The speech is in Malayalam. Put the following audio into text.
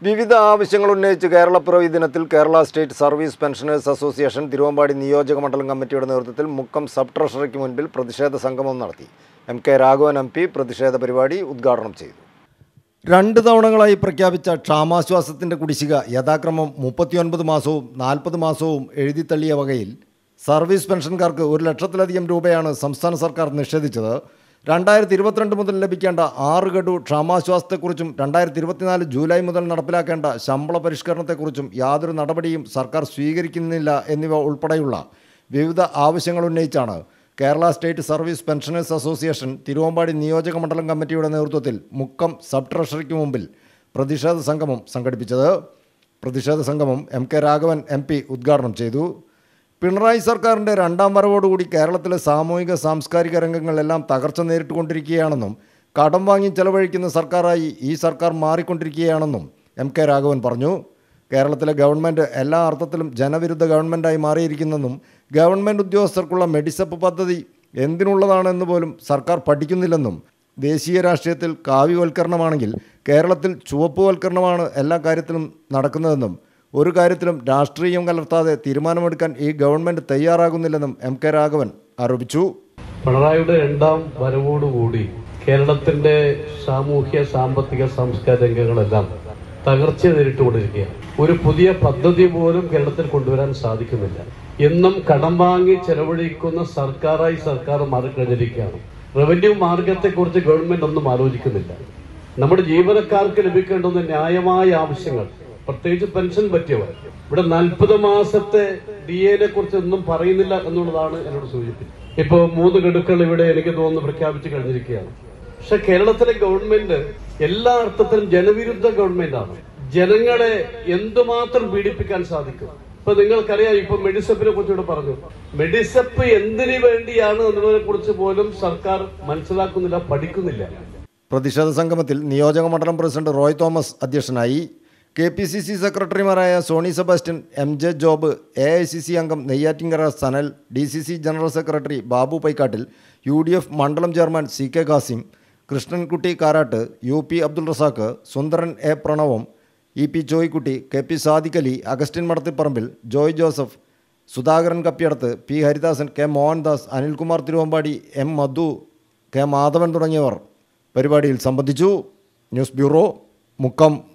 വിവിധ ആവശ്യങ്ങൾ ഉന്നയിച്ച് കേരളപ്പിറവി ദിനത്തിൽ Kerala state service pensioners association Thiruvambady നിയോജക മണ്ഡലം കമ്മിറ്റിയുടെ നേതൃത്വത്തിൽ മുക്കം സബ് ട്രഷറിക്ക് മുൻപിൽ പ്രതിഷേധ സംഗമം നടത്തി M K Raghavan M P പ്രതിഷേധ പരിപാടി ഉദ്ഘാടനം ചെയ്തു രണ്ട് തവണകളായി പ്രഖ്യാപിച്ച ക്ഷാമാശ്വാസത്തിൻ്റെ കുടിശ്ശിക യഥാക്രമം മുപ്പത്തിയൊൻപത് മാസവും നാൽപ്പത് മാസവും എഴുതിത്തള്ളിയ വകയിൽ സർവീസ് പെൻഷൻകാർക്ക് ഒരു ലക്ഷത്തിലധികം രൂപയാണ് സംസ്ഥാന സർക്കാർ നിഷേധിച്ചത് രണ്ടായിരത്തി ഇരുപത്തിരണ്ട് മുതൽ ലഭിക്കേണ്ട ആറ് ഗഡു ക്ഷാമാശ്വാസത്തെക്കുറിച്ചും രണ്ടായിരത്തി ഇരുപത്തിനാല് ജൂലൈ മുതൽ നടപ്പിലാക്കേണ്ട ശമ്പള പരിഷ്കരണത്തെക്കുറിച്ചും യാതൊരു നടപടിയും സർക്കാർ സ്വീകരിക്കുന്നില്ല എന്നിവ ഉൾപ്പെടെയുള്ള വിവിധ ആവശ്യങ്ങൾ ഉന്നയിച്ചാണ് Kerala state service pensioners association Thiruvambady നിയോജക മണ്ഡലം കമ്മിറ്റിയുടെ നേതൃത്വത്തിൽ മുക്കം സബ് ട്രഷറിക്ക് മുമ്പിൽ പ്രതിഷേധ സംഗമം സംഘടിപ്പിച്ചത് പ്രതിഷേധ സംഗമം M K Raghavan M P ഉദ്ഘാടനം ചെയ്തു പിണറായി സർക്കാരിൻ്റെ രണ്ടാം വരവോടുകൂടി കേരളത്തിലെ സാമൂഹിക സാംസ്കാരിക രംഗങ്ങളെല്ലാം തകർച്ച നേരിട്ടുകൊണ്ടിരിക്കുകയാണെന്നും കടം വാങ്ങി ചെലവഴിക്കുന്ന സർക്കാരായി ഈ സർക്കാർ മാറിക്കൊണ്ടിരിക്കുകയാണെന്നും എം കെ രാഘവൻ പറഞ്ഞു കേരളത്തിലെ ഗവൺമെൻറ് എല്ലാ അർത്ഥത്തിലും ജനവിരുദ്ധ ഗവൺമെൻറ്റായി മാറിയിരിക്കുന്നെന്നും ഗവൺമെൻറ് ഉദ്യോഗസ്ഥർക്കുള്ള മെഡിസപ്പ് പദ്ധതി എന്തിനുള്ളതാണെന്ന് പോലും സർക്കാർ പഠിക്കുന്നില്ലെന്നും ദേശീയ രാഷ്ട്രീയത്തിൽ കാവ്യവൽക്കരണമാണെങ്കിൽ കേരളത്തിൽ ചുവപ്പുവൽക്കരണമാണ് എല്ലാ കാര്യത്തിലും നടക്കുന്നതെന്നും ഒരു കാര്യത്തിലും രാഷ്ട്രീയം കലർത്താതെ തീരുമാനമെടുക്കാൻ ഈ ഗവൺമെൻറ് തയ്യാറാകുന്നില്ലെന്നും എം കെ രാഘവൻ ആരോപിച്ചു പിണറായിയുടെ രണ്ടാം വരവോടുകൂടി കേരളത്തിന്റെ സാമൂഹ്യ സാമ്പത്തിക സാംസ്കാരിക രംഗങ്ങളെല്ലാം തകർച്ച നേരിട്ടുകൊണ്ടിരിക്കുകയാണ് ഒരു പുതിയ പദ്ധതി പോലും കേരളത്തിൽ കൊണ്ടുവരാൻ സാധിക്കുന്നില്ല എന്നും കടം വാങ്ങി ചെലവഴിക്കുന്ന സർക്കാരായി സർക്കാർ മാറിക്കഴിഞ്ഞിരിക്കുകയാണ് റവന്യൂ മാർഗത്തെക്കുറിച്ച് ഗവൺമെന്റ് ഒന്നും ആലോചിക്കുന്നില്ല നമ്മുടെ ജീവനക്കാർക്ക് ലഭിക്കേണ്ടുന്ന ന്യായമായ ആവശ്യങ്ങൾ പ്രത്യേകിച്ച് പെൻഷൻ പറ്റിയവർ ഇവിടെ നാൽപ്പത് മാസത്തെ ഡി എനെ കുറിച്ച് ഒന്നും പറയുന്നില്ല എന്നുള്ളതാണ് എന്നോട് സൂചിപ്പിച്ചത് ഇപ്പൊ മൂന്ന് ഗഡുക്കൾ ഇവിടെ എനിക്ക് തോന്നുന്നു പ്രഖ്യാപിച്ചു കഴിഞ്ഞിരിക്കുകയാണ് പക്ഷെ കേരളത്തിലെ ഗവൺമെന്റ് എല്ലാ അർത്ഥത്തിലും ജനവിരുദ്ധ ഗവൺമെന്റാണ് ജനങ്ങളെ എന്തുമാത്രം പീഡിപ്പിക്കാൻ സാധിക്കും ഇപ്പൊ നിങ്ങൾക്കറിയാം ഇപ്പൊ മെഡിസപ്പിനെ കുറിച്ച് ഇവിടെ പറഞ്ഞു മെഡിസപ്പ് എന്തിനു വേണ്ടിയാണ് എന്നതിനെ കുറിച്ച് പോലും സർക്കാർ മനസ്സിലാക്കുന്നില്ല പഠിക്കുന്നില്ല പ്രതിഷേധ സംഗമത്തിൽ നിയോജക മണ്ഡലം പ്രസിഡന്റ് റോയ് തോമസ് അധ്യക്ഷനായി കെ പി സി സി സെക്രട്ടറിമാരായ Sony Sebastian M J Job A I C C അംഗം Neyyattinkara Sanal D C C general secretary Babu Paikkattil U D F മണ്ഡലം chairman C K Khasim Krishnankutty Karat U P Abdul Razak Sundaran A Pranavam E P Joykutty K P Sadiq Ali Augustine Madathipparambil Joy Joseph Sudhakaran Kappiyadath P Haridasan K Mohandas Anilkumar Thiruvambady M Madhu K Madhavan തുടങ്ങിയവർ പരിപാടിയിൽ സംബന്ധിച്ചു ന്യൂസ് ബ്യൂറോ മുക്കം